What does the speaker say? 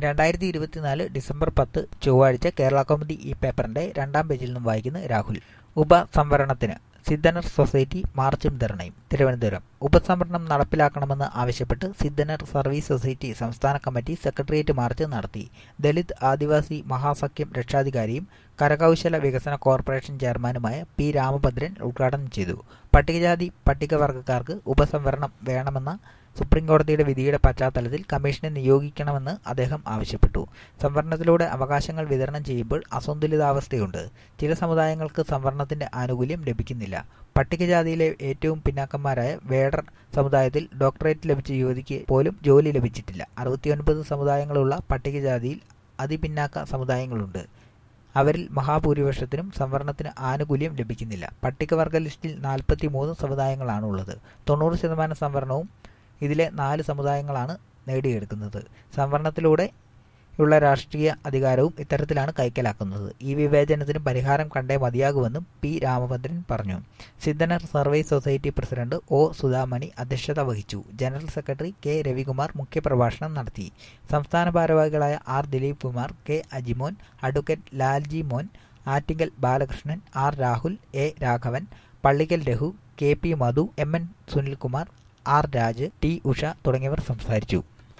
രണ്ടായിരത്തി ഇരുപത്തിനാല് ഡിസംബർ പത്ത് ചൊവ്വാഴ്ച കേരള കൗമുദി ഈ പേപ്പറിന്റെ രണ്ടാം പേജിൽ നിന്നും വായിക്കുന്ന രാഹുൽ ഉപസംവരണത്തിന് സിദ്ധനർ സൊസൈറ്റി മാർച്ചും ധർണയും തിരുവനന്തപുരം ഉപസംവരണം നടപ്പിലാക്കണമെന്ന് ആവശ്യപ്പെട്ട് സിദ്ധനർ സർവീസ് സൊസൈറ്റി സംസ്ഥാന കമ്മിറ്റി സെക്രട്ടേറിയറ്റ് മാർച്ച് നടത്തി ദലിത് ആദിവാസി മഹാസഖ്യം രക്ഷാധികാരിയും കരകൗശല വികസന കോർപ്പറേഷൻ ചെയർമാനുമായ പി രാമഭദ്രൻ ഉദ്ഘാടനം ചെയ്തു പട്ടികജാതി പട്ടികവർഗക്കാർക്ക് ഉപസംവരണം വേണമെന്ന സുപ്രീംകോടതിയുടെ വിധിയുടെ പശ്ചാത്തലത്തിൽ കമ്മീഷനെ നിയോഗിക്കണമെന്ന് അദ്ദേഹം ആവശ്യപ്പെട്ടു സംവരണത്തിലൂടെ അവകാശങ്ങൾ വിതരണം ചെയ്യുമ്പോൾ അസന്തുലിതാവസ്ഥയുണ്ട് ചില സമുദായങ്ങൾക്ക് സംവരണത്തിന്റെ ആനുകൂല്യം ലഭിക്കുന്നില്ല പട്ടികജാതിയിലെ ഏറ്റവും പിന്നാക്കന്മാരായ വേടർ സമുദായത്തിൽ ഡോക്ടറേറ്റ് ലഭിച്ച യുവതിക്ക് പോലും ജോലി ലഭിച്ചിട്ടില്ല അറുപത്തിയൊൻപത് സമുദായങ്ങളുള്ള പട്ടികജാതിയിൽ അതിപിന്നാക്ക സമുദായങ്ങളുണ്ട് അവരിൽ മഹാഭൂരിപക്ഷത്തിനും സംവരണത്തിന് ആനുകൂല്യം ലഭിക്കുന്നില്ല പട്ടികവർഗ ലിസ്റ്റിൽ നാൽപ്പത്തി മൂന്ന് സമുദായങ്ങളാണുള്ളത് തൊണ്ണൂറ് ശതമാനം സംവരണവും ഇതിലെ നാല് സമുദായങ്ങളാണ് നേടിയെടുക്കുന്നത് സംവരണത്തിലൂടെ ഉള്ള രാഷ്ട്രീയ അധികാരവും ഇത്തരത്തിലാണ് കൈക്കലാക്കുന്നത് ഈ വിവേചനത്തിന് പരിഹാരം കണ്ടേ മതിയാകുമെന്നും പി രാമഭദ്രൻ പറഞ്ഞു Sidhanar service society president O Sudhamani അധ്യക്ഷത വഹിച്ചു ജനറൽ സെക്രട്ടറി കെ രവികുമാർ മുഖ്യപ്രഭാഷണം നടത്തി സംസ്ഥാന ഭാരവാഹികളായ R Dileep Kumar K Ajimon advocate Lalji Mon Attingal Balakrishnan R Rahul A Raghavan Pallikkal Raghu K P Madhu M N Sunilkumar R Raj T Usha തുടങ്ങിയവർ സംസാരിച്ചു